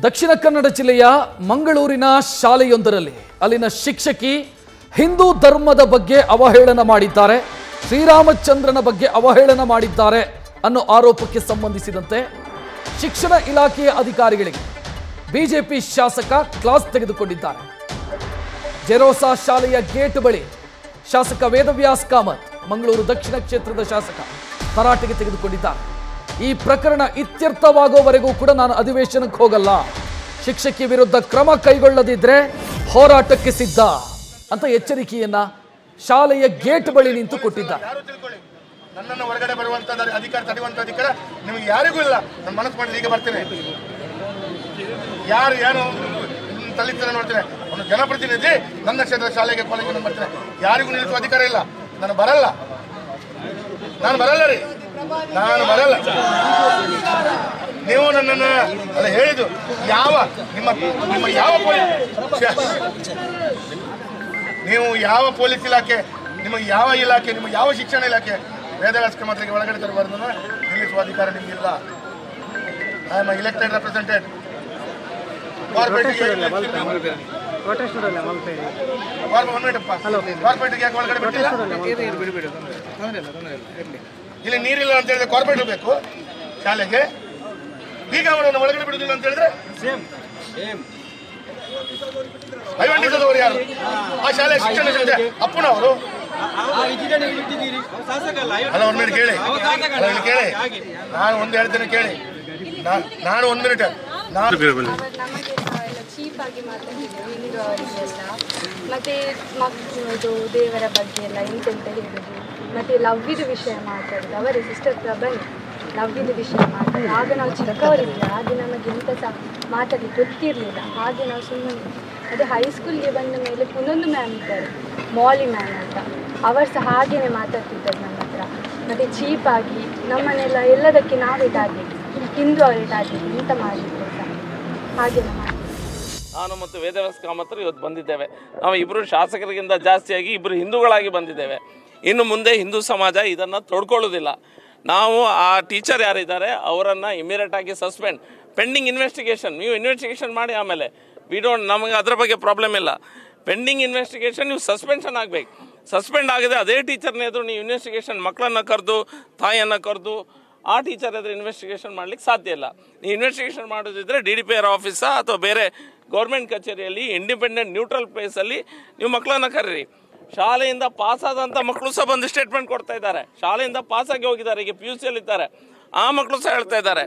ದಕ್ಷಿಣ ಕನ್ನಡ ಜಿಲ್ಲೆಯ ಮಂಗಳೂರಿನ ಶಾಲೆಯೊಂದರಲ್ಲಿ ಅಲ್ಲಿನ ಶಿಕ್ಷಕಿ ಹಿಂದೂ ಧರ್ಮದ ಬಗ್ಗೆ ಅವಹೇಳನ ಮಾಡಿದ್ದಾರೆ ಶ್ರೀರಾಮಚಂದ್ರನ ಬಗ್ಗೆ ಅವಹೇಳನ ಮಾಡಿದ್ದಾರೆ ಅನ್ನೋ ಆರೋಪಕ್ಕೆ ಸಂಬಂಧಿಸಿದಂತೆ ಶಿಕ್ಷಣ ಇಲಾಖೆಯ ಅಧಿಕಾರಿಗಳಿಗೆ ಬಿಜೆಪಿ ಶಾಸಕ ಕ್ಲಾಸ್ ತೆಗೆದುಕೊಂಡಿದ್ದಾರೆ ಜೆರೋಸಾ ಶಾಲೆಯ ಗೇಟ್ ಬಳಿ ಶಾಸಕ ವೇದವ್ಯಾಸ್ ಕಾಮತ್ ಮಂಗಳೂರು ದಕ್ಷಿಣ ಕ್ಷೇತ್ರದ ಶಾಸಕ ತರಾಟೆಗೆ ತೆಗೆದುಕೊಂಡಿದ್ದಾರೆ ಈ ಪ್ರಕರಣ ಇತ್ಯರ್ಥವಾಗುವವರೆಗೂ ಕೂಡ ನಾನು ಅಧಿವೇಶನಕ್ಕೆ ಹೋಗಲ್ಲ ಶಿಕ್ಷಕಿ ವಿರುದ್ಧ ಕ್ರಮ ಕೈಗೊಳ್ಳದಿದ್ರೆ ಹೋರಾಟಕ್ಕೆ ಸಿದ್ಧ ಅಂತ ಎಚ್ಚರಿಕೆಯನ್ನ ಶಾಲೆಯ ಗೇಟ್ ಬಳಿ ನಿಂತು ಕೊಟ್ಟಿದ್ದಾರೆ ಯಾರು ತಿಳ್ಕೊಳ್ಳಿ ನನ್ನನ್ನು ಹೊರಗಡೆ ಬರುವಂತ ಅಧಿಕಾರ ತಡೆಯುವಂತ ಅಧಿಕಾರ ನಿಮಗೆ ಯಾರಿಗೂ ಇಲ್ಲ ನನ್ನ ಮನಸ್ಸು ಮಾಡಿದ್ರೆ ಈಗ ಬರ್ತೇನೆ ಯಾರು ಏನು ತಲಿತರ ನೋಡ್ತೇನೆ ಒಂದು ಜನಪ್ರತಿನಿಧಿ ನನ್ನ ಕ್ಷೇತ್ರದ ಶಾಲೆಗೆ ಕಾಲೇಜಿಗೆ ನಾನು ಬರ್ತೇನೆ ಯಾರಿಗೂ ನಿಲ್ಲಿಸುವ ಅಧಿಕಾರ ಇಲ್ಲ ನಾನು ಬರಲ್ಲ ನಾನು ಬರಲ್ಲ ರೀ ನಾನು ಬರಲ್ಲ ನೀವು ನನ್ನನ್ನು ಅಲ್ಲ ಹೇಳಿದ್ದು ಯಾವ ನಿಮ್ಮ ನಿಮ್ಮ ಯಾವ ಪೊಲೀಸ್ ನೀವು ಯಾವ ಪೊಲೀಸ್ ಇಲಾಖೆ ನಿಮಗೆ ಯಾವ ಇಲಾಖೆ ನಿಮಗೆ ಯಾವ ಶಿಕ್ಷಣ ಇಲಾಖೆ ವೇದವ್ಯಾಸ ಮಾತ್ರಿಗೆ ಒಳಗಡೆ ತರಬಾರ್ದು ನಿಲ್ಲಿಸುವ ಅಧಿಕಾರ ನಿಮಗಿಲ್ಲ ಐ ಆಮ್ ಇಲೆಕ್ಟೆಡ್ ರೆಪ್ರೆಸೆಂಟೆಡ್ ಕಾರ್ಪೊರೇಟ್ಗೆ ಯಾಕೆ ಒಳಗಡೆ ಬಿಟ್ಟಿಲ್ಲ ಇಲ್ಲಿ ನೀರಿಲ್ಲ ಅಂತ ಹೇಳಿದ್ರೆ ಕಾರ್ಪೊರೇಟ್ ಬೇಕು ಶಾಲೆಗೆ ಈಗ ಅವರನ್ನು ಒಳಗಡೆ ಬಿಡುದಿಲ್ಲ ಅಂತ ಹೇಳಿದ್ರೆ ಐವಂಡಿಸದವರು ಯಾರು ಆ ಶಾಲೆ ಶಿಕ್ಷಣ ಸಂಸ್ಥೆ ಅಪ್ಪನವರು ಅಲ್ಲ ಒಂದ್ ಮಿನಿಟ್ ಕೇಳಿ ಅಲ್ಲ ಇಲ್ಲಿ ಕೇಳಿ ನಾನು ಒಂದು ಹೇಳ್ತೇನೆ ಕೇಳಿ ನಾ- ನಾನು ಒಂದ್ ಮಿನಿಟ್ ನಾನು ಅವರು ನಮಗೆ ಎಲ್ಲ ಚೀಪ್ ಆಗಿ ಮಾತಾಡಿದ್ರು ಹಿಂದೂ ಅವರಿಗೆಲ್ಲ ಮತ್ತೆ ಮಕ್ಕಳು ಇದು ದೇವರ ಬಗ್ಗೆ ಎಲ್ಲ ಎಂತೆಂತ ಹೇಳುದು ಮತ್ತೆ ಲವ್ವಿದು ವಿಷಯ ಮಾತಾಡುದು ಅವರ ಸಿಸ್ಟರ್ ಹತ್ರ ಬನ್ನಿ ಲವ್ವಿದು ವಿಷಯ ಮಾತಾಡಿ ಆಗ ನಾವು ಚಿಕ್ಕವರಿದ್ವಿ ಹಾಗೆ ನಮಗೆ ಎಂತ ಸಹ ಮಾತಾಡಲಿಕ್ಕೆ ಗೊತ್ತಿರಲಿಲ್ಲ ಹಾಗೆ ನಾವು ಸುಮ್ಮನೆ ಅದೇ ಹೈಸ್ಕೂಲ್ಗೆ ಬಂದ ಮೇಲೆ ಪುನೊಂದು ಮ್ಯಾಮ್ ಇದ್ದಾರೆ ಮಾಲಿ ಮ್ಯಾಮ್ ಅಂತ ಅವರು ಸಹ ಹಾಗೇನೆ ಮಾತಾಡ್ತಿದ್ದರು ನಮ್ಮ ಹತ್ರ ಮತ್ತೆ ಚೀಪಾಗಿ ನಮ್ಮನ್ನೆಲ್ಲ ಎಲ್ಲದಕ್ಕೆ ನಾವೇ ಟಾರ್ಗೆಟ್ ಹಿಂದೂ ಅವರೇ ಟಾರ್ಗೆಟ್ ಎಂತ ಮಾಡಿದ್ರು ಸಹ ಹಾಗೆ ಮಾಡಿ ನಾನು ಮತ್ತು ವೇದವ್ಯಾಸ ಕಾಮತರು ಇವತ್ತು ಬಂದಿದ್ದೇವೆ ನಾವು ಇಬ್ಬರು ಶಾಸಕರಿಗಿಂತ ಜಾಸ್ತಿಯಾಗಿ ಇಬ್ಬರು ಹಿಂದೂಗಳಾಗಿ ಬಂದಿದ್ದೇವೆ ಇನ್ನು ಮುಂದೆ ಹಿಂದೂ ಸಮಾಜ ಇದನ್ನು ತೊಡ್ಕೊಳ್ಳೋದಿಲ್ಲ ನಾವು ಆ ಟೀಚರ್ ಯಾರಿದ್ದಾರೆ ಅವರನ್ನು ಇಮಿಡಿಯೇಟ್ ಆಗಿ ಸಸ್ಪೆಂಡ್ ಪೆಂಡಿಂಗ್ ಇನ್ವೆಸ್ಟಿಗೇಷನ್ ನೀವು ಇನ್ವೆಸ್ಟಿಗೇಷನ್ ಮಾಡಿ ಆಮೇಲೆ ವಿ ಡೋಂಟ್ ನಮಗೆ ಅದರ ಬಗ್ಗೆ ಪ್ರಾಬ್ಲಮ್ ಇಲ್ಲ ಪೆಂಡಿಂಗ್ ಇನ್ವೆಸ್ಟಿಗೇಷನ್ ನೀವು ಸಸ್ಪೆನ್ಷನ್ ಆಗಬೇಕು ಸಸ್ಪೆಂಡ್ ಆಗಿದೆ ಅದೇ ಟೀಚರ್ನ ಎದುರು ನೀವು ಇನ್ವೆಸ್ಟಿಗೇಷನ್ ಮಕ್ಕಳನ್ನು ಕರೆದು ತಾಯಿಯನ್ನು ಕರೆದು ಆ ಟೀಚರ್ ಎದುರು ಇನ್ವೆಸ್ಟಿಗೇಷನ್ ಮಾಡ್ಲಿಕ್ಕೆ ಸಾಧ್ಯ ಇಲ್ಲ ನೀವು ಇನ್ವೆಸ್ಟಿಗೇಷನ್ ಮಾಡೋದಿದ್ರೆ ಡಿ ಡಿ ಪಿ ಆರ್ ಆಫೀಸಾ ಅಥವಾ ಬೇರೆ ಗೌರ್ಮೆಂಟ್ ಕಚೇರಿಯಲ್ಲಿ ಇಂಡಿಪೆಂಡೆಂಟ್ ನ್ಯೂಟ್ರಲ್ ಪ್ಲೇಸಲ್ಲಿ ನೀವು ಮಕ್ಕಳನ್ನ ಕರೀರಿ ಶಾಲೆಯಿಂದ ಪಾಸ್ ಆದಂಥ ಮಕ್ಕಳು ಸಹ ಬಂದು ಸ್ಟೇಟ್ಮೆಂಟ್ ಕೊಡ್ತಾ ಇದ್ದಾರೆ ಶಾಲೆಯಿಂದ ಪಾಸ್ ಆಗಿ ಹೋಗಿದ್ದಾರೆ ಈಗ ಪಿ ಯು ಸಿಯಲ್ಲಿ ಇದ್ದಾರೆ ಆ ಮಕ್ಕಳು ಸಹ ಹೇಳ್ತಾ ಇದ್ದಾರೆ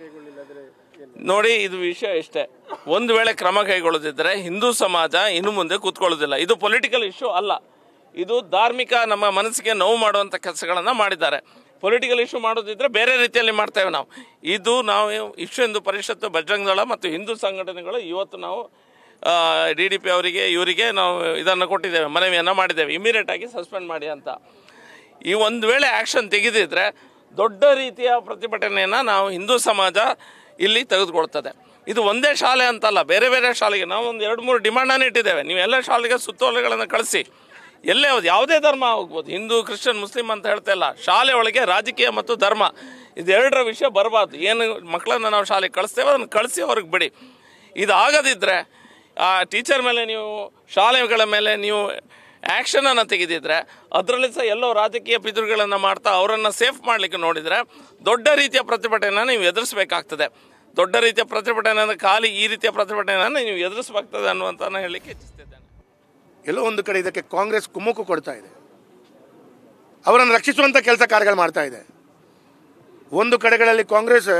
ನೋಡಿ ಇದು ವಿಷಯ ಇಷ್ಟೇ ಒಂದು ವೇಳೆ ಕ್ರಮ ಕೈಗೊಳ್ಳದಿದ್ದರೆ ಹಿಂದೂ ಸಮಾಜ ಇನ್ನು ಮುಂದೆ ಕೂತ್ಕೊಳ್ಳೋದಿಲ್ಲ ಇದು ಪೊಲಿಟಿಕಲ್ ಇಶ್ಯೂ ಅಲ್ಲ ಇದು ಧಾರ್ಮಿಕ ನಮ್ಮ ಮನಸ್ಸಿಗೆ ನೋವು ಮಾಡುವಂಥ ಕೆಲಸಗಳನ್ನು ಮಾಡಿದ್ದಾರೆ ಪೊಲಿಟಿಕಲ್ ಇಶ್ಯೂ ಮಾಡೋದಿದ್ರೆ ಬೇರೆ ರೀತಿಯಲ್ಲಿ ಮಾಡ್ತೇವೆ ನಾವು ಇದು ನಾವು ವಿಶ್ವ ಹಿಂದೂ ಪರಿಷತ್ತು ಬಜರಂಗ ದಳ ಮತ್ತು ಹಿಂದೂ ಸಂಘಟನೆಗಳು ಇವತ್ತು ನಾವು ಡಿ ಡಿ ಪಿ ಅವರಿಗೆ ಇವರಿಗೆ ನಾವು ಇದನ್ನು ಕೊಟ್ಟಿದ್ದೇವೆ ಮನವಿಯನ್ನು ಮಾಡಿದ್ದೇವೆ ಇಮಿಡಿಯೇಟ್ ಆಗಿ ಸಸ್ಪೆಂಡ್ ಮಾಡಿ ಅಂತ ಈ ಒಂದು ವೇಳೆ ಆ್ಯಕ್ಷನ್ ತೆಗೆದಿದ್ರೆ ದೊಡ್ಡ ರೀತಿಯ ಪ್ರತಿಭಟನೆಯನ್ನು ನಾವು ಹಿಂದೂ ಸಮಾಜ ಇಲ್ಲಿ ತೆಗೆದುಕೊಳ್ತದೆ ಇದು ಒಂದೇ ಶಾಲೆ ಅಂತಲ್ಲ ಬೇರೆ ಬೇರೆ ಶಾಲೆಗೆ ನಾವು ಒಂದು ಎರಡು ಮೂರು ಡಿಮಾಂಡನ್ನು ಇಟ್ಟಿದ್ದೇವೆ ನೀವು ಎಲ್ಲ ಶಾಲೆಗೆ ಸುತ್ತೋಲೆಗಳನ್ನು ಕಳಿಸಿ ಎಲ್ಲೇ ಹೋದ್- ಯಾವುದೇ ಧರ್ಮ ಹೋಗ್ಬೋದು ಹಿಂದೂ ಕ್ರಿಶ್ಚಿಯನ್ ಮುಸ್ಲಿಂ ಅಂತ ಹೇಳ್ತಾ ಇಲ್ಲ ಶಾಲೆ ಒಳಗೆ ರಾಜಕೀಯ ಮತ್ತು ಧರ್ಮ ಇದೆರಡರ ವಿಷಯ ಬರಬಾರ್ದು ಏನು ಮಕ್ಕಳನ್ನು ನಾವು ಶಾಲೆಗೆ ಕಳಿಸ್ತೇವೆ ಅದನ್ನು ಕಳಿಸಿ ಅವ್ರಿಗೆ ಬಿಡಿ ಇದು ಆಗದಿದ್ದರೆ ಆ ಟೀಚರ್ ಮೇಲೆ ನೀವು ಶಾಲೆಗಳ ಮೇಲೆ ನೀವು ಆ್ಯಕ್ಷನನ್ನು ತೆಗೆದಿದ್ರೆ ಅದರಲ್ಲಿ ಸಹ ಎಲ್ಲೋ ರಾಜಕೀಯ ಪಿತೃಗಳನ್ನು ಮಾಡ್ತಾ ಅವರನ್ನು ಸೇಫ್ ಮಾಡಲಿಕ್ಕೆ ನೋಡಿದರೆ ದೊಡ್ಡ ರೀತಿಯ ಪ್ರತಿಭಟನೆಯನ್ನು ನೀವು ಎದುರಿಸಬೇಕಾಗ್ತದೆ ದೊಡ್ಡ ರೀತಿಯ ಪ್ರತಿಭಟನೆ ಅಂದರೆ ಖಾಲಿ ಈ ರೀತಿಯ ಪ್ರತಿಭಟನೆಯನ್ನು ನೀವು ಎದುರಿಸಬೇಕಾಗ್ತದೆ ಅನ್ನುವಂಥ ಹೇಳಲಿಕ್ಕೆ ಇಚ್ಛಿಸ್ತಿದ್ದೇನೆ ಎಲ್ಲೋ ಒಂದು ಕಡೆ ಇದಕ್ಕೆ ಕಾಂಗ್ರೆಸ್ ಕುಮ್ಮಕ್ಕು ಕೊಡ್ತಾ ಇದೆ ಅವರನ್ನು ರಕ್ಷಿಸುವಂಥ ಕೆಲಸ ಕಾರ್ಯಗಳು ಮಾಡ್ತಾ ಇದೆ ಒಂದು ಕಡೆಗಳಲ್ಲಿ ಕಾಂಗ್ರೆಸ್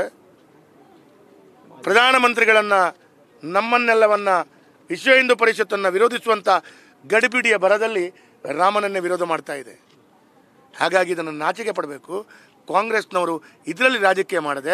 ಪ್ರಧಾನಮಂತ್ರಿಗಳನ್ನು ನಮ್ಮನ್ನೆಲ್ಲವನ್ನ ವಿಶ್ವ ಹಿಂದೂ ಪರಿಷತ್ತನ್ನು ವಿರೋಧಿಸುವಂಥ ಗಡಿಬಿಡಿಯ ಬರದಲ್ಲಿ ರಾಮನನ್ನೇ ವಿರೋಧ ಮಾಡ್ತಾ ಇದೆ ಹಾಗಾಗಿ ಇದನ್ನು ನಾಚಿಕೆ ಪಡಬೇಕು ಕಾಂಗ್ರೆಸ್ನವರು ಇದರಲ್ಲಿ ರಾಜಕೀಯ ಮಾಡದೆ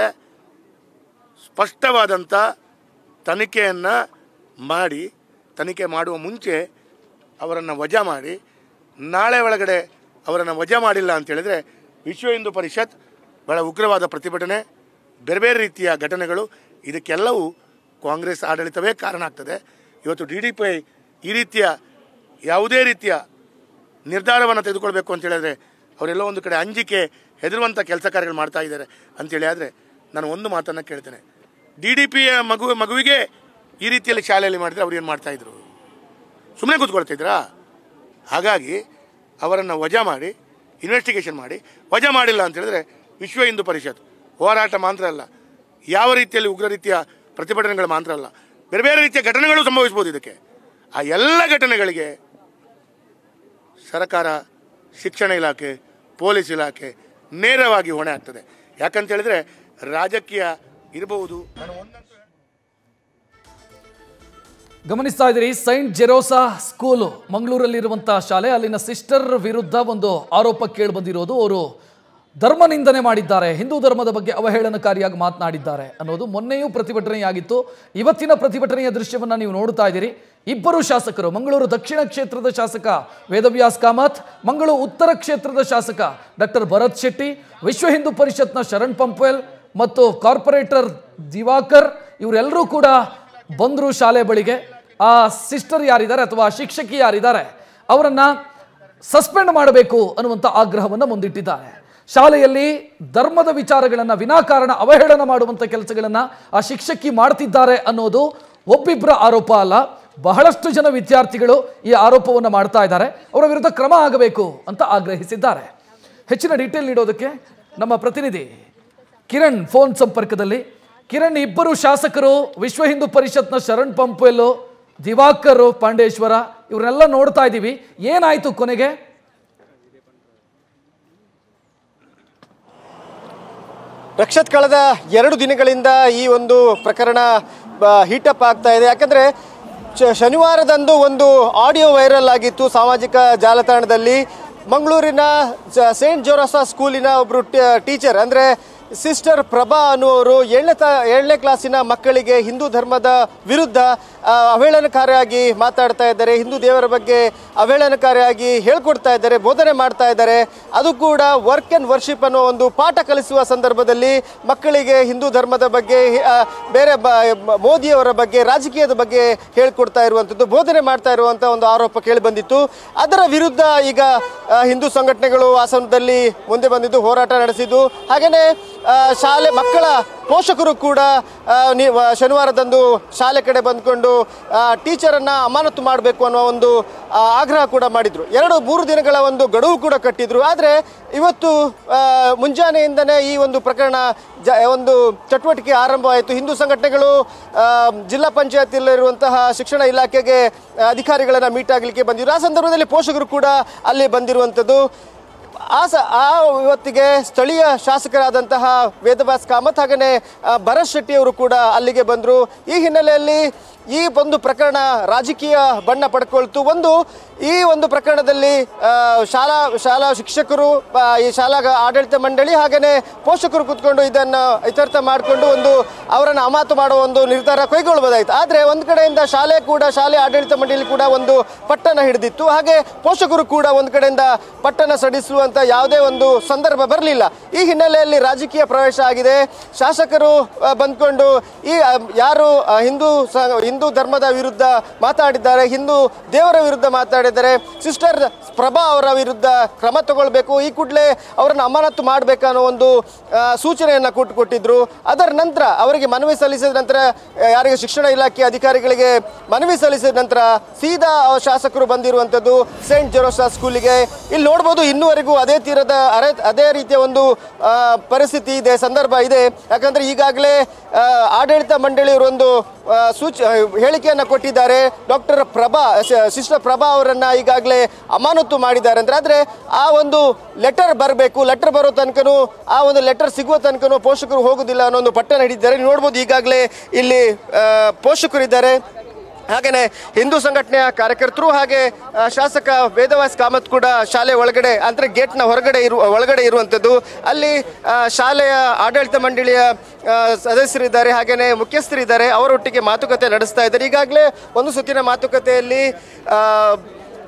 ಸ್ಪಷ್ಟವಾದಂಥ ತನಿಖೆಯನ್ನು ಮಾಡಿ ತನಿಖೆ ಮಾಡುವ ಮುಂಚೆ ಅವರನ್ನು ವಜಾ ಮಾಡಿ ನಾಳೆ ಒಳಗಡೆ ಅವರನ್ನು ವಜಾ ಮಾಡಿಲ್ಲ ಅಂತ ಹೇಳಿದರೆ ವಿಶ್ವ ಹಿಂದೂ ಪರಿಷತ್ ಬಹಳ ಉಗ್ರವಾದ ಪ್ರತಿಭಟನೆ ಬೇರೆ ಬೇರೆ ರೀತಿಯ ಘಟನೆಗಳು ಇದಕ್ಕೆಲ್ಲವೂ ಕಾಂಗ್ರೆಸ್ ಆಡಳಿತವೇ ಕಾರಣ ಆಗ್ತದೆ ಇವತ್ತು ಡಿ ಡಿ ಪಿ ಈ ರೀತಿಯ ಯಾವುದೇ ರೀತಿಯ ನಿರ್ಧಾರವನ್ನು ತೆಗೆದುಕೊಳ್ಬೇಕು ಅಂತ ಹೇಳಿದ್ರೆ ಅವರೆಲ್ಲೋ ಒಂದು ಕಡೆ ಅಂಜಿಕೆ ಹೆದರುವಂಥ ಕೆಲಸ ಕಾರ್ಯಗಳು ಮಾಡ್ತಾ ಇದ್ದಾರೆ ಅಂತೇಳಿ ಆದರೆ ನಾನು ಒಂದು ಮಾತನ್ನು ಕೇಳ್ತೇನೆ ಡಿ ಡಿ ಪಿಯ ಮಗು ಮಗುವಿಗೆ ಈ ರೀತಿಯಲ್ಲಿ ಶಾಲೆಯಲ್ಲಿ ಮಾಡಿದ್ರೆ ಅವ್ರು ಏನು ಮಾಡ್ತಾಯಿದ್ರು ಸುಮ್ಮನೆ ಕೂತ್ಕೊಳ್ತಿದ್ರಾ ಹಾಗಾಗಿ ಅವರನ್ನು ವಜಾ ಮಾಡಿ ಇನ್ವೆಸ್ಟಿಗೇಷನ್ ಮಾಡಿ ವಜಾ ಮಾಡಿಲ್ಲ ಅಂತ ಹೇಳಿದ್ರೆ ವಿಶ್ವ ಹಿಂದೂ ಪರಿಷತ್ ಹೋರಾಟ ಮಾತ್ರ ಅಲ್ಲ ಯಾವ ರೀತಿಯಲ್ಲಿ ಉಗ್ರ ರೀತಿಯ ಪ್ರತಿಭಟನೆಗಳು ಮಾತ್ರ ಅಲ್ಲ ಬೇರೆ ಬೇರೆ ರೀತಿಯ ಘಟನೆಗಳು ಸಂಭವಿಸ್ಬೋದು ಇದಕ್ಕೆ ಆ ಎಲ್ಲ ಘಟನೆಗಳಿಗೆ ಸರ್ಕಾರ ಶಿಕ್ಷಣ ಇಲಾಖೆ ಪೊಲೀಸ್ ಇಲಾಖೆ ನೇರವಾಗಿ ಹೊಣೆ ಆಗ್ತದೆ ಯಾಕಂತ ಹೇಳಿದ್ರೆ ರಾಜಕೀಯ ಇರಬಹುದು ನಾನು ಒಂದಂತೂ ಗಮನಿಸ್ತಾ ಇದ್ದೀರಿ ಸೈಂಟ್ ಜೆರೋಸಾ ಸ್ಕೂಲು ಮಂಗಳೂರಲ್ಲಿರುವಂತಹ ಶಾಲೆ ಅಲ್ಲಿನ ಸಿಸ್ಟರ್ ವಿರುದ್ಧ ಒಂದು ಆರೋಪ ಕೇಳಿ ಬಂದಿರೋದು ಅವರು ಧರ್ಮ ನಿಂದನೆ ಮಾಡಿದ್ದಾರೆ ಹಿಂದೂ ಧರ್ಮದ ಬಗ್ಗೆ ಅವಹೇಳನಕಾರಿಯಾಗಿ ಮಾತನಾಡಿದ್ದಾರೆ ಅನ್ನೋದು ಮೊನ್ನೆಯೂ ಪ್ರತಿಭಟನೆಯಾಗಿತ್ತು ಇವತ್ತಿನ ಪ್ರತಿಭಟನೆಯ ದೃಶ್ಯವನ್ನ ನೀವು ನೋಡ್ತಾ ಇದ್ದೀರಿ ಇಬ್ಬರು ಶಾಸಕರು ಮಂಗಳೂರು ದಕ್ಷಿಣ ಕ್ಷೇತ್ರದ ಶಾಸಕ ವೇದವ್ಯಾಸ್ ಕಾಮತ್ ಮಂಗಳೂರು ಉತ್ತರ ಕ್ಷೇತ್ರದ ಶಾಸಕ ಡಾಕ್ಟರ್ ಭರತ್ ಶೆಟ್ಟಿ ವಿಶ್ವ ಹಿಂದೂ ಪರಿಷತ್ನ ಶರಣ್ ಪಂಪ್ವೆಲ್ ಮತ್ತು ಕಾರ್ಪೊರೇಟರ್ ದಿವಾಕರ್ ಇವರೆಲ್ಲರೂ ಕೂಡ ಬಂದರು ಶಾಲೆ ಬಳಿಗೆ ಆ ಸಿಸ್ಟರ್ ಯಾರಿದ್ದಾರೆ ಅಥವಾ ಆ ಶಿಕ್ಷಕಿ ಯಾರಿದ್ದಾರೆ ಅವರನ್ನ ಸಸ್ಪೆಂಡ್ ಮಾಡಬೇಕು ಅನ್ನುವಂಥ ಆಗ್ರಹವನ್ನು ಮುಂದಿಟ್ಟಿದ್ದಾರೆ ಶಾಲೆಯಲ್ಲಿ ಧರ್ಮದ ವಿಚಾರಗಳನ್ನು ವಿನಾಕಾರಣ ಅವಹೇಳನ ಮಾಡುವಂಥ ಕೆಲಸಗಳನ್ನು ಆ ಶಿಕ್ಷಕಿ ಮಾಡ್ತಿದ್ದಾರೆ ಅನ್ನೋದು ಒಬ್ಬಿಬ್ಬರ ಆರೋಪ ಅಲ್ಲ ಬಹಳಷ್ಟು ಜನ ವಿದ್ಯಾರ್ಥಿಗಳು ಈ ಆರೋಪವನ್ನು ಮಾಡ್ತಾ ಇದ್ದಾರೆ ಅವರ ವಿರುದ್ಧ ಕ್ರಮ ಆಗಬೇಕು ಅಂತ ಆಗ್ರಹಿಸಿದ್ದಾರೆ ಹೆಚ್ಚಿನ ಡೀಟೇಲ್ ನೀಡೋದಕ್ಕೆ ನಮ್ಮ ಪ್ರತಿನಿಧಿ ಕಿರಣ್ ಫೋನ್ ಸಂಪರ್ಕದಲ್ಲಿ ಕಿರಣ್ ಇಬ್ಬರು ಶಾಸಕರು ವಿಶ್ವ ಹಿಂದೂ ಪರಿಷತ್ನ ಶರಣ್ ಪಂಪೆಲ್ಲು ದಿವಾಕರ್ ಪಾಂಡೇಶ್ವರ ಇವರೆಲ್ಲ ನೋಡ್ತಾ ಇದ್ದೀವಿ ಏನಾಯ್ತು ಕೊನೆಗೆ ರಕ್ಷತ್ ಕಳೆದ ಎರಡು ದಿನಗಳಿಂದ ಈ ಒಂದು ಪ್ರಕರಣ ಹೀಟಪ್ ಆಗ್ತಾ ಇದೆ ಯಾಕಂದ್ರೆ ಚ- ಶನಿವಾರದಂದು ಒಂದು ಆಡಿಯೋ ವೈರಲ್ ಆಗಿತ್ತು ಸಾಮಾಜಿಕ ಜಾಲತಾಣದಲ್ಲಿ ಮಂಗಳೂರಿನ ಜ- ಸೇಂಟ್ ಜೋರಸ ಸ್ಕೂಲಿನ ಒಬ್ಬರು ಟೀಚರ್ ಅಂದರೆ ಸಿಸ್ಟರ್ ಪ್ರಭಾ ಅನ್ನುವರು ಏಳನೇ ತ ಏಳನೇ ಕ್ಲಾಸಿನ ಮಕ್ಕಳಿಗೆ ಹಿಂದೂ ಧರ್ಮದ ವಿರುದ್ಧ ಆ, ಅವಹೇಳನಕಾರಿಯಾಗಿ ಮಾತಾಡ್ತಾ ಇದ್ದಾರೆ ಹಿಂದೂ ದೇವರ ಬಗ್ಗೆ ಅವಹೇಳನಕಾರಿಯಾಗಿ ಹೇಳ್ಕೊಡ್ತಾ ಇದ್ದಾರೆ ಬೋಧನೆ ಮಾಡ್ತಾ ಇದ್ದಾರೆ ಅದು ಕೂಡ ವರ್ಕ್ ಆ್ಯಂಡ್ ವರ್ಷಿಪ್ ಅನ್ನೋ ಒಂದು ಪಾಠ ಕಲಿಸುವ ಸಂದರ್ಭದಲ್ಲಿ ಮಕ್ಕಳಿಗೆ ಹಿಂದೂ ಧರ್ಮದ ಬಗ್ಗೆ ಆ, ಬೇರೆ ಬ ಮ- ಮೋದಿಯವರ ಬಗ್ಗೆ ರಾಜಕೀಯದ ಬಗ್ಗೆ ಹೇಳ್ಕೊಡ್ತಾ ಇರುವಂಥದ್ದು ಬೋಧನೆ ಮಾಡ್ತಾ ಇರುವಂಥ ಒಂದು ಆರೋಪ ಕೇಳಿ ಬಂದಿತ್ತು ಅದರ ವಿರುದ್ಧ ಈಗ ಆ, ಹಿಂದೂ ಸಂಘಟನೆಗಳು ಆ ಸಂದರ್ಭದಲ್ಲಿ ಮುಂದೆ ಬಂದಿದ್ದು ಹೋರಾಟ ನಡೆಸಿದ್ದು ಹಾಗೆಯೇ ಆ, ಶಾಲೆ ಮಕ್ಕಳ ಪೋಷಕರು ಕೂಡ ಆ, ನಿ- ವ- ಶನಿವಾರದಂದು ಶಾಲೆ ಕಡೆ ಬಂದ್ಕೊಂಡು ಆ, ಟೀಚರನ್ನ ಅಮಾನತು ಮಾಡಬೇಕು ಅನ್ನೋ ಒಂದು ಆ, ಆಗ್ರಹ ಕೂಡ ಮಾಡಿದ್ರು ಎರಡು ಮೂರು ದಿನಗಳ ಒಂದು ಗಡುವು ಕೂಡ ಕಟ್ಟಿದ್ರು ಆದರೆ ಇವತ್ತು ಆ, ಮುಂಜಾನೆಯಿಂದನೇ ಈ ಒಂದು ಪ್ರಕರಣ ಜ ಒಂದು ಚಟುವಟಿಕೆ ಆರಂಭವಾಯಿತು ಹಿಂದೂ ಸಂಘಟನೆಗಳು ಆ, ಜಿಲ್ಲಾ ಪಂಚಾಯತಿಯಲ್ಲಿರುವಂತಹ ಶಿಕ್ಷಣ ಇಲಾಖೆಗೆ ಅಧಿಕಾರಿಗಳನ್ನ ಮೀಟ್ ಆಗಲಿಕ್ಕೆ ಬಂದಿದ್ರು ಆ ಸಂದರ್ಭದಲ್ಲಿ ಪೋಷಕರು ಕೂಡ ಅಲ್ಲಿ ಬಂದಿರುವಂಥದ್ದು ಆ ಸ ಆ ಇವತ್ತಿಗೆ ಸ್ಥಳೀಯ ಶಾಸಕರಾದಂತಹ ವೇದವ್ಯಾಸ್ ಕಾಮತ್ ಹಾಗೆಯೇ ಆ, ಭರತ್ ಶೆಟ್ಟಿ ಅವರು ಕೂಡ ಅಲ್ಲಿಗೆ ಬಂದರು ಈ ಹಿನ್ನೆಲೆಯಲ್ಲಿ ಈ ಒಂದು ಪ್ರಕರಣ ರಾಜಕೀಯ ಬಣ್ಣ ಪಡ್ಕೊಳ್ತು ಒಂದು ಈ ಒಂದು ಪ್ರಕರಣದಲ್ಲಿ ಆ, ಶಾಲಾ ಶಾಲಾ ಶಿಕ್ಷಕರು ಆ, ಈ ಶಾಲಾ ಆಡಳಿತ ಮಂಡಳಿ ಹಾಗೆಯೇ ಪೋಷಕರು ಕೂತ್ಕೊಂಡು ಇದನ್ನು ಇತ್ಯರ್ಥ ಮಾಡಿಕೊಂಡು ಒಂದು ಅವರನ್ನು ಅಮಾತು ಮಾಡುವ ಒಂದು ನಿರ್ಧಾರ ಕೈಗೊಳ್ಳಬಹುದಾಯಿತು ಆದರೆ ಒಂದು ಕಡೆಯಿಂದ ಶಾಲೆ ಕೂಡ ಶಾಲೆ ಆಡಳಿತ ಮಂಡಳಿ ಕೂಡ ಒಂದು ಪಟ್ಟಣ ಹಿಡಿದಿತ್ತು ಹಾಗೆ ಪೋಷಕರು ಕೂಡ ಒಂದು ಕಡೆಯಿಂದ ಪಟ್ಟಣ ಸಡಿಸುವಂತ ಯಾವುದೇ ಒಂದು ಸಂದರ್ಭ ಬರಲಿಲ್ಲ ಈ ಹಿನ್ನೆಲೆಯಲ್ಲಿ ರಾಜಕೀಯ ಪ್ರವೇಶ ಆಗಿದೆ ಶಾಸಕರು ಆ, ಬಂದ್ಕೊಂಡು ಈ ಆ, ಯಾರು ಆ, ಹಿಂದೂ ಸ- ಹಿಂದೂ ಧರ್ಮದ ವಿರುದ್ಧ ಮಾತಾಡಿದ್ದಾರೆ ಹಿಂದೂ ದೇವರ ವಿರುದ್ಧ ಮಾತಾಡಿದ್ದಾರೆ ಸಿಸ್ಟರ್ ಪ್ರಭಾ ಅವರ ವಿರುದ್ಧ ಕ್ರಮ ತಗೊಳ್ಬೇಕು ಈ ಕೂಡಲೇ ಅವರನ್ನು ಅಮಾನತು ಮಾಡಬೇಕನ್ನೋ ಒಂದು ಆ, ಸೂಚನೆಯನ್ನು ಕೊಟ್ಟು ಕೊಟ್ಟಿದ್ರು ಅದರ ನಂತರ ಅವರಿಗೆ ಮನವಿ ಸಲ್ಲಿಸಿದ ನಂತರ ಆ, ಯಾರಿಗೆ ಶಿಕ್ಷಣ ಇಲಾಖೆ ಅಧಿಕಾರಿಗಳಿಗೆ ಮನವಿ ಸಲ್ಲಿಸಿದ ನಂತರ ಸೀದಾ ಆ ಶಾಸಕರು ಬಂದಿರುವಂಥದ್ದು ಸೇಂಟ್ ಜೆರೋಸಾ ಸ್ಕೂಲಿಗೆ ಇಲ್ಲಿ ನೋಡ್ಬೋದು ಇನ್ನೂವರೆಗೂ ಅದೇ ತೀರದ ಅರೆ ಅದೇ ರೀತಿಯ ಒಂದು ಆ, ಪರಿಸ್ಥಿತಿ ಇದೆ ಸಂದರ್ಭ ಇದೆ ಯಾಕಂದ್ರೆ ಈಗಾಗಲೇ ಆ, ಆಡಳಿತ ಮಂಡಳಿಯವರು ಒಂದು ಆ, ಸೂಚ ಹೇಳಿಕೆಯನ್ನು ಕೊಟ್ಟಿದ್ದಾರೆ ಡಾಕ್ಟರ್ ಪ್ರಭಾ ಶ- ಸಿಸ್ಟರ್ ಪ್ರಭಾ ಅವರನ್ನ ಈಗಾಗಲೇ ಅಮಾನತು ಮಾಡಿದ್ದಾರೆ ಅಂದ್ರೆ ಆದ್ರೆ ಆ ಒಂದು ಲೆಟರ್ ಬರಬೇಕು ಲೆಟರ್ ಬರೋ ತನಕನೂ ಆ ಒಂದು ಲೆಟರ್ ಸಿಗುವ ತನಕನೂ ಪೋಷಕರು ಹೋಗುದಿಲ್ಲ ಅನ್ನೋ ಒಂದು ಪಟ್ಟಣ ಹಿಡಿದ್ದಾರೆ ನೀವು ನೋಡ್ಬೋದು ಈಗಾಗಲೇ ಇಲ್ಲಿ ಆ, ಪೋಷಕರಿದ್ದಾರೆ ಹಾಗೆಯೇ ಹಿಂದೂ ಸಂಘಟನೆಯ ಕಾರ್ಯಕರ್ತರು ಹಾಗೆ ಆ, ಶಾಸಕ ವೇದವಾಸ್ ಕಾಮತ್ ಕೂಡ ಶಾಲೆ ಒಳಗಡೆ ಅಂದರೆ ಗೇಟ್ನ ಹೊರಗಡೆ ಇರುವ ಒಳಗಡೆ ಇರುವಂಥದ್ದು ಅಲ್ಲಿ ಆ, ಶಾಲೆಯ ಆಡಳಿತ ಮಂಡಳಿಯ ಆ, ಸದಸ್ಯರಿದ್ದಾರೆ ಹಾಗೆಯೇ ಮುಖ್ಯಸ್ಥರಿದ್ದಾರೆ ಅವರೊಟ್ಟಿಗೆ ಮಾತುಕತೆ ನಡೆಸ್ತಾ ಇದ್ದಾರೆ ಈಗಾಗಲೇ ಒಂದು ಸುತ್ತಿನ ಮಾತುಕತೆಯಲ್ಲಿ ಆ,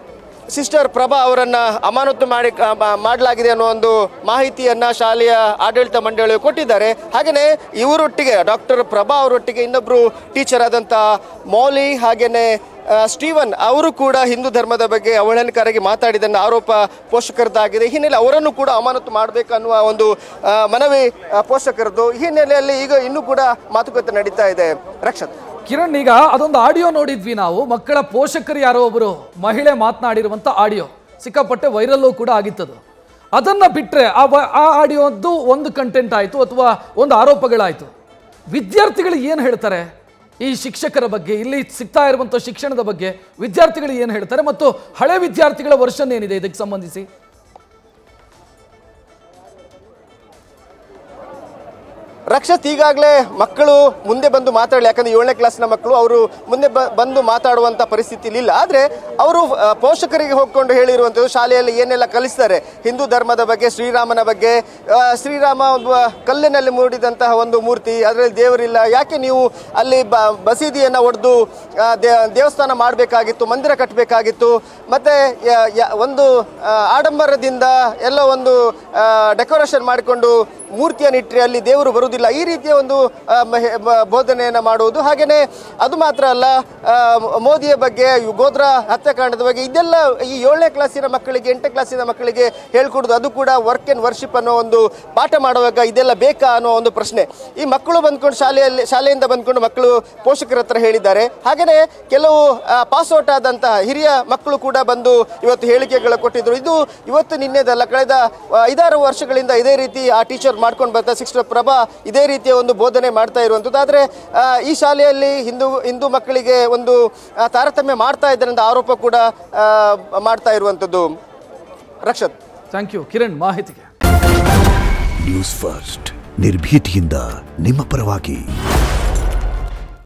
ಸಿಸ್ಟರ್ ಪ್ರಭಾ ಅವರನ್ನ ಅಮಾನತು ಮಾಡಿ ಆ, ಮಾ- ಮಾಡಲಾಗಿದೆ ಅನ್ನೋ ಒಂದು ಮಾಹಿತಿಯನ್ನ ಶಾಲೆಯ ಆಡಳಿತ ಮಂಡಳಿಯು ಕೊಟ್ಟಿದ್ದಾರೆ ಹಾಗೆಯೇ ಇವರೊಟ್ಟಿಗೆ ಡಾಕ್ಟರ್ ಪ್ರಭಾ ಅವರೊಟ್ಟಿಗೆ ಇನ್ನೊಬ್ರು ಟೀಚರ್ ಆದಂಥ ಮೌಲಿ ಹಾಗೇನೆ ಆ, ಸ್ಟೀವನ್ ಅವರು ಕೂಡ ಹಿಂದೂ ಧರ್ಮದ ಬಗ್ಗೆ ಅವಹೇಳನಕಾರಾಗಿ ಮಾತಾಡಿದನ್ನ ಆರೋಪ ಪೋಷಕರದ್ದಾಗಿದೆ ಈ ಹಿನ್ನೆಲೆ ಅವರನ್ನು ಕೂಡ ಅಮಾನತು ಮಾಡಬೇಕು ಅನ್ನುವ ಒಂದು ಆ, ಮನವಿ ಆ, ಪೋಷಕರದ್ದು ಈ ಹಿನ್ನೆಲೆಯಲ್ಲಿ ಈಗ ಇನ್ನೂ ಕೂಡ ಮಾತುಕತೆ ನಡೀತಾ ಇದೆ ರಕ್ಷತ್ ಕಿರಣ್ ಈಗ ಅದೊಂದು ಆಡಿಯೋ ನೋಡಿದ್ವಿ ನಾವು ಮಕ್ಕಳ ಪೋಷಕರು ಯಾರೋ ಒಬ್ಬರು ಮಹಿಳೆ ಮಾತನಾಡಿರುವಂತ ಆಡಿಯೋ ಸಿಕ್ಕಾಪಟ್ಟೆ ವೈರಲ್ಲೂ ಕೂಡ ಆಗಿತ್ತದು ಅದನ್ನ ಬಿಟ್ರೆ ಆ ವ- ಆ ಆಡಿಯೋದ್ದು ಒಂದು ಕಂಟೆಂಟ್ ಆಯಿತು ಅಥವಾ ಒಂದು ಆರೋಪಗಳಾಯಿತು ವಿದ್ಯಾರ್ಥಿಗಳು ಏನು ಹೇಳ್ತಾರೆ ಈ ಶಿಕ್ಷಕರ ಬಗ್ಗೆ ಇಲ್ಲಿ ಸಿಗ್ತಾ ಇರುವಂಥ ಶಿಕ್ಷಣದ ಬಗ್ಗೆ ವಿದ್ಯಾರ್ಥಿಗಳು ಏನು ಹೇಳ್ತಾರೆ ಮತ್ತು ಹಳೆ ವಿದ್ಯಾರ್ಥಿಗಳ ವರ್ಷನ್ ಏನಿದೆ ಇದಕ್ಕೆ ಸಂಬಂಧಿಸಿ ರಕ್ಷತ್ ಈಗಾಗಲೇ ಮಕ್ಕಳು ಮುಂದೆ ಬಂದು ಮಾತಾಡಲಿ ಯಾಕಂದ್ರೆ ಏಳನೇ ಕ್ಲಾಸ್ನ ಮಕ್ಕಳು ಅವರು ಮುಂದೆ ಬ- ಬಂದು ಮಾತಾಡುವಂಥ ಪರಿಸ್ಥಿತಿ ಇಲ್ಲ ಆದರೆ ಅವರು ಆ, ಪೋಷಕರಿಗೆ ಹೋಗ್ಕೊಂಡು ಹೇಳಿರುವಂಥದ್ದು ಶಾಲೆಯಲ್ಲಿ ಏನೆಲ್ಲ ಕಲಿಸ್ತಾರೆ ಹಿಂದೂ ಧರ್ಮದ ಬಗ್ಗೆ ಶ್ರೀರಾಮನ ಬಗ್ಗೆ ಆ, ಶ್ರೀರಾಮ ಒಬ್ಬ ಕಲ್ಲಿನಲ್ಲಿ ಮೂಡಿದಂತಹ ಒಂದು ಮೂರ್ತಿ ಅದರಲ್ಲಿ ದೇವರಿಲ್ಲ ಯಾಕೆ ನೀವು ಅಲ್ಲಿ ಬ ಬಸೀದಿಯನ್ನು ಒಡೆದು ದೇವಸ್ಥಾನ ಮಾಡಬೇಕಾಗಿತ್ತು ಮಂದಿರ ಕಟ್ಟಬೇಕಾಗಿತ್ತು ಮತ್ತು ಒಂದು ಆ, ಆಡಂಬರದಿಂದ ಎಲ್ಲ ಒಂದು ಡೆಕೋರೇಷನ್ ಮಾಡಿಕೊಂಡು ಮೂರ್ತಿಯನ್ನು ಇಟ್ಟರೆ ಅಲ್ಲಿ ದೇವರು ಬರುವುದಿಲ್ಲ ಈ ರೀತಿಯ ಒಂದು ಆ, ಮಹೆ- ಬ- ಬೋಧನೆಯನ್ನು ಮಾಡುವುದು ಹಾಗೆಯೇ ಅದು ಮಾತ್ರ ಅಲ್ಲ ಆ, ಮೋದಿಯ ಬಗ್ಗೆ ಈ ಗೋದ್ರ ಹತ್ಯಾಕಾಂಡದ ಬಗ್ಗೆ ಇದೆಲ್ಲ ಈ ಏಳನೇ ಕ್ಲಾಸಿನ ಮಕ್ಕಳಿಗೆ ಎಂಟನೇ ಕ್ಲಾಸಿನ ಮಕ್ಕಳಿಗೆ ಹೇಳ್ಕೊಡೋದು ಅದು ಕೂಡ ವರ್ಕ್ ಆ್ಯಂಡ್ ವರ್ಷಿಪ್ ಅನ್ನೋ ಒಂದು ಪಾಠ ಮಾಡುವಾಗ ಇದೆಲ್ಲ ಬೇಕಾ ಅನ್ನೋ ಒಂದು ಪ್ರಶ್ನೆ ಈ ಮಕ್ಕಳು ಬಂದ್ಕೊಂಡು ಶಾಲೆಯಲ್ಲಿ ಶಾಲೆಯಿಂದ ಬಂದ್ಕೊಂಡು ಮಕ್ಕಳು ಪೋಷಕರ ಹತ್ರ ಹೇಳಿದ್ದಾರೆ ಹಾಗೆಯೇ ಕೆಲವು ಪಾಸ್ಔಟ್ ಆದಂತಹ ಹಿರಿಯ ಮಕ್ಕಳು ಕೂಡ ಬಂದು ಇವತ್ತು ಹೇಳಿಕೆಗಳು ಕೊಟ್ಟಿದ್ರು ಇದು ಇವತ್ತು ನಿನ್ನೆದಲ್ಲ ಕಳೆದ ಆ, ಐದಾರು ವರ್ಷಗಳಿಂದ ಇದೇ ರೀತಿ ಆ ಟೀಚರ್ ಮಾಡ್ಕೊಂಡು ಬರ್ತಾ ಸಿಸ್ಟರ್ ಪ್ರಭಾ ಇದೇ ರೀತಿಯ ಒಂದು ಬೋಧನೆ ಮಾಡ್ತಾ ಇರುವಂಥದ್ದು ಆದರೆ ಈ ಶಾಲೆಯಲ್ಲಿ ಹಿಂದೂ ಹಿಂದೂ ಮಕ್ಕಳಿಗೆ ಒಂದು ಆ, ತಾರತಮ್ಯ ಮಾಡ್ತಾ ಇದ್ದಾರೆ ಅಂತ ಆರೋಪ ಕೂಡ ಆ, ಮಾಡ್ತಾ ಇರುವಂಥದ್ದು ರಕ್ಷತ್ ಥ್ಯಾಂಕ್ ಯು ಕಿರಣ್ ಮಾಹಿತಿಗೆ ನ್ಯೂಸ್ ಫಸ್ಟ್ ನಿರ್ಭೀತಿಯಿಂದ ನಿಮ್ಮ ಪರವಾಗಿ